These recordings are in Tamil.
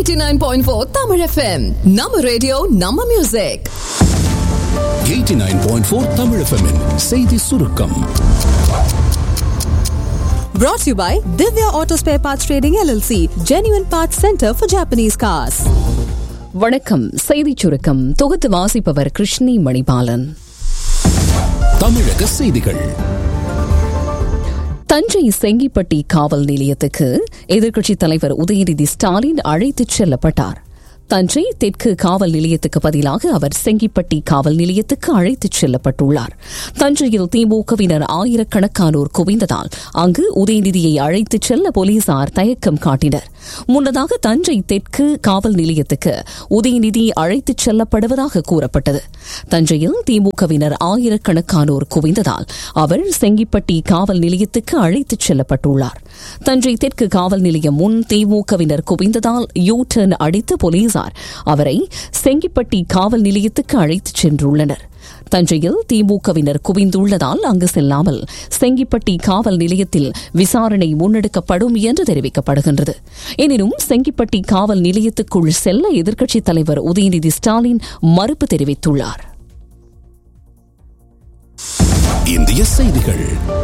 89.4 Tamil FM. நம்ம ரேடியோ நம்ம மியூசிக் 89.4 தமிழ் FM -இன் செய்தி சுருக்கம் Brought to you by Divya Auto Spare Parts Trading LLC, Genuine Parts Center for Japanese Cars. வணக்கம் செய்திச் சுருக்கம் தொகுத்து வாசிப்பவர் கிருஷ்ணி மணிபாலன் தமிழக செய்திகள் தஞ்சை செங்கிப்பட்டி காவல் நிலையத்துக்கு எதிர்க்கட்சித் தலைவர் உதயநிதி ஸ்டாலின் அழைத்துச் செல்லப்பட்டார் தஞ்சை தெற்கு காவல் நிலையத்துக்கு பதிலாக அவர் செங்கிப்பட்டி காவல் நிலையத்துக்கு அழைத்துச் செல்லப்பட்டுள்ளார் தஞ்சையில் திமுகவினர் ஆயிரக்கணக்கானோர் குவிந்ததால் அங்கு உதயநிதியை அழைத்துச் செல்ல போலீசார் தயக்கம் காட்டினர் முன்னதாக தஞ்சை தெற்கு காவல் நிலையத்துக்கு உதயநிதி அழைத்துச் செல்லப்படுவதாக கூறப்பட்டது தஞ்சையில் திமுகவினர் ஆயிரக்கணக்கானோர் குவிந்ததால் அவர் செங்கிப்பட்டி காவல் நிலையத்துக்கு அழைத்துச் செல்லப்பட்டுள்ளார் தஞ்சை தெற்கு காவல் நிலையம் முன் திமுகவினர் குவிந்ததால் யூ டர்ன் அடித்து போலீசார் அவரை செங்கிப்பட்டி காவல் நிலையத்துக்கு அழைத்துச் சென்றுள்ளனர் தஞ்சையில் திமுகவினர் குவிந்துள்ளதால் அங்கு செல்லாமல் செங்கிப்பட்டி காவல் நிலையத்தில் விசாரணை முன்னெடுக்கப்படும் என்று தெரிவிக்கப்படுகின்றது எனினும் செங்கிப்பட்டி காவல் நிலையத்துக்குள் செல்ல எதிர்க்கட்சித் தலைவர் உதயநிதி ஸ்டாலின் மறுப்பு தெரிவித்துள்ளார் இந்திய செய்திகள்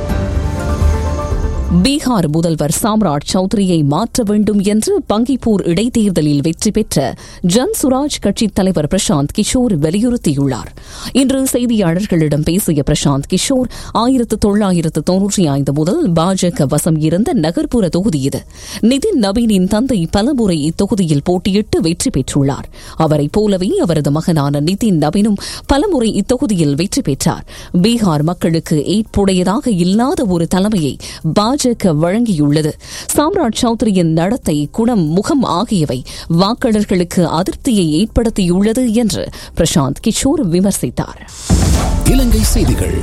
பீகார் முதல்வர் சாம்ராட் சௌத்ரியை மாற்ற வேண்டும் என்று பங்கிப்பூர் இடைத்தேர்தலில் வெற்றி பெற்ற ஜன் சுராஜ் கட்சித் தலைவர் பிரசாந்த் கிஷோர் வலியுறுத்தியுள்ளார் இன்று செய்தியாளர்களிடம் பேசிய பிரசாந்த் கிஷோர் ஆயிரத்து தொள்ளாயிரத்து தொன்னூற்றி ஐந்து முதல் பாஜக வசம் இருந்த நகர்ப்புற தொகுதி இது நிதின் நவீனின் தந்தை பலமுறை இத்தொகுதியில் போட்டியிட்டு வெற்றி பெற்றுள்ளார் அவரைப் போலவே அவரது மகனான நிதின் நவீனும் பலமுறை இத்தொகுதியில் வெற்றி பெற்றார் பீகார் மக்களுக்கு ஏற்புடையதாக இல்லாத ஒரு தலைமையை பாஜக வழங்கியுள்ளது சாம்ராட் சௌத்ரியின் நடத்தை குணம் முகம் ஆகியவை வாக்காளர்களுக்கு அதிருப்தியை ஏற்படுத்தியுள்ளது என்று பிரசாந்த் கிஷோர் விமர்சித்தார் இலங்கை செய்திகள்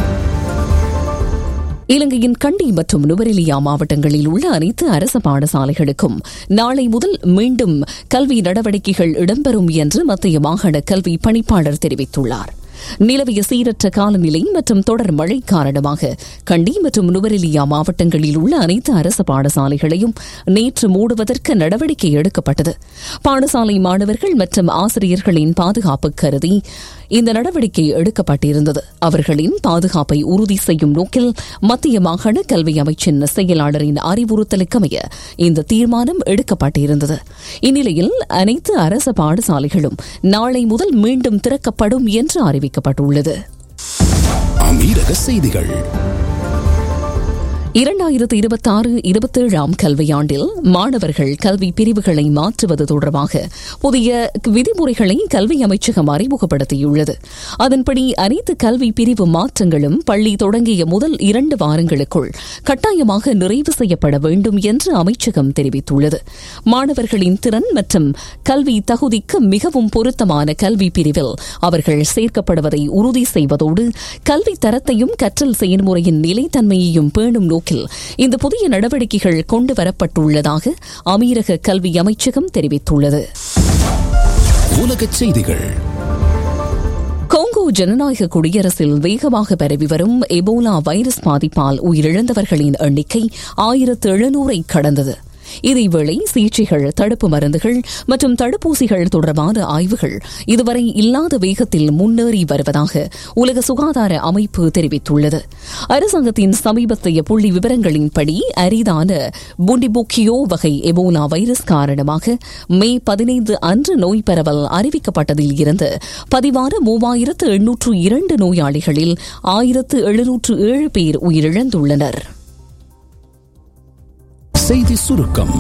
இலங்கையின் கண்டி மற்றும் நுவரெலியா மாவட்டங்களில் உள்ள அனைத்து அரசு பாடசாலைகளுக்கும் நாளை முதல் மீண்டும் கல்வி நடவடிக்கைகள் இடம்பெறும் என்று மத்திய மாகாண கல்வி பணிப்பாளர் தெரிவித்துள்ளார் நிலவிய சீரற்ற காலநிலை மற்றும் தொடர் மழை காரணமாக கண்டி மற்றும் நுவரெலியா மாவட்டங்களில் உள்ள அனைத்து அரசு பாடசாலைகளையும் நேற்று மூடுவதற்கு நடவடிக்கை எடுக்கப்பட்டது பாடசாலை மாணவர்கள் மற்றும் ஆசிரியர்களின் பாதுகாப்பு கருதி இந்த நடவடிக்கை எடுக்கப்பட்டிருந்தது அவர்களின் பாதுகாப்பை உறுதி செய்யும் நோக்கில் மத்திய மாகாண கல்வி அமைச்சின் செயலாளரின் அறிவுறுத்தலுக்கமைய இந்த தீர்மானம் எடுக்கப்பட்டிருந்தது இந்நிலையில் அனைத்து அரசு பாடசாலைகளும் நாளை முதல் மீண்டும் திறக்கப்படும் என்று அறிவிக்கப்பட்டுள்ளது அமீரக செய்திகள் இரண்டாயிரத்து இருபத்தாறு இருபத்தேழாம் கல்வியாண்டில் மாணவர்கள் கல்வி பிரிவுகளை மாற்றுவது தொடர்பாக புதிய விதிமுறைகளை கல்வி அமைச்சகம் அறிமுகப்படுத்தியுள்ளது அதன்படி அனைத்து கல்வி பிரிவு மாற்றங்களும் பள்ளி தொடங்கிய முதல் இரண்டு வாரங்களுக்குள் கட்டாயமாக நிறைவு செய்யப்பட வேண்டும் என்று அமைச்சகம் தெரிவித்துள்ளது மாணவர்களின் திறன் மற்றும் கல்வி தகுதிக்கு மிகவும் பொருத்தமான கல்வி பிரிவில் அவர்கள் சேர்க்கப்படுவதை உறுதி செய்வதோடு கல்வி தரத்தையும் கற்றல் செயல்முறையின் நிலைத்தன்மையையும் பேணும் நோக்கில் இந்த புதிய நடவடிக்கைகள் கொண்டு வரப்பட்டுள்ளதாக அமீரக கல்வி அமைச்சகம் தெரிவித்துள்ளது உலகச் செய்திகள் கோங்கோ ஜனநாயக குடியரசில் வேகமாக பரவி வரும் எபோலா வைரஸ் பாதிப்பால் உயிரிழந்தவர்களின் எண்ணிக்கை ஆயிரத்து எழுநூறை கடந்தது இதேவேளை சிகிச்சைகள் தடுப்பு மருந்துகள் மற்றும் தடுப்பூசிகள் தொடர்பான ஆய்வுகள் இதுவரை இல்லாத வேகத்தில் முன்னேறி வருவதாக உலக சுகாதார அமைப்பு தெரிவித்துள்ளது அரசாங்கத்தின் சமீபத்திய புள்ளி விவரங்களின்படி அரிதான புண்டிபோக்கியோ வகை எபோலா வைரஸ் காரணமாக மே பதினைந்து அன்று நோய் பரவல் அறிவிக்கப்பட்டதில் இருந்து பதிவான மூவாயிரத்து எண்ணூற்று இரண்டு நோயாளிகளில் ஆயிரத்து எழுநூற்று ஏழு பேர் உயிரிழந்துள்ளனர் செய்தி சுருக்கம்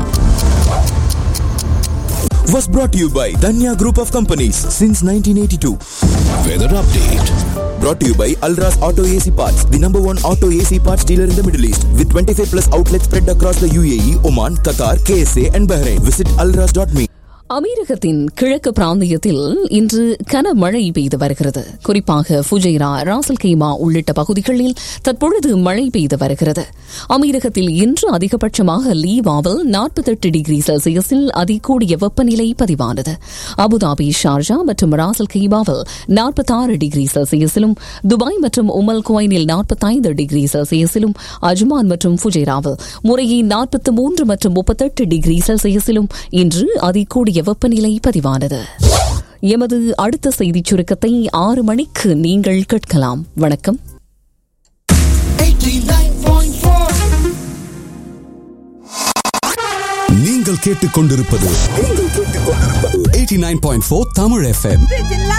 was brought to you by Danya Group of Companies since 1982. Weather update Brought to you by Alras Auto AC Parts, the number one auto AC parts dealer in the Middle East, with 25 plus outlets spread across the UAE, Oman, Qatar, KSA, and Bahrain. Visit alras.me. அமீரகத்தின் கிழக்கு பிராந்தியத்தில் இன்று கனமழை பெய்து வருகிறது குறிப்பாக ஃபுஜைரா ராசல் கைமா உள்ளிட்ட பகுதிகளில் தற்பொழுது மழை பெய்து வருகிறது அமீரகத்தில் இன்று அதிகபட்சமாக லீவாவில் நாற்பத்தெட்டு டிகிரி செல்சியஸில் அதிகூடிய வெப்பநிலை பதிவானது அபுதாபி ஷார்ஜா மற்றும் ராசல் கைமாவில் நாற்பத்தாறு டிகிரி செல்சியஸிலும் துபாய் மற்றும் உமல் குவைனில் நாற்பத்தைந்து டிகிரி செல்சியஸிலும் அஜ்மான் மற்றும் ஃபுஜைராவில் முறையே நாற்பத்தி மூன்று மற்றும் முப்பத்தெட்டு டிகிரி செல்சியஸிலும் இன்று அதிகூடிய வெப்பநிலை பதிவானது எமது அடுத்த செய்திச் சுருக்கத்தை ஆறு மணிக்கு நீங்கள் கேட்கலாம் வணக்கம் நீங்கள் கேட்டுக்கொண்டிருப்பது 89.4 தமிழ் எஃப்எம்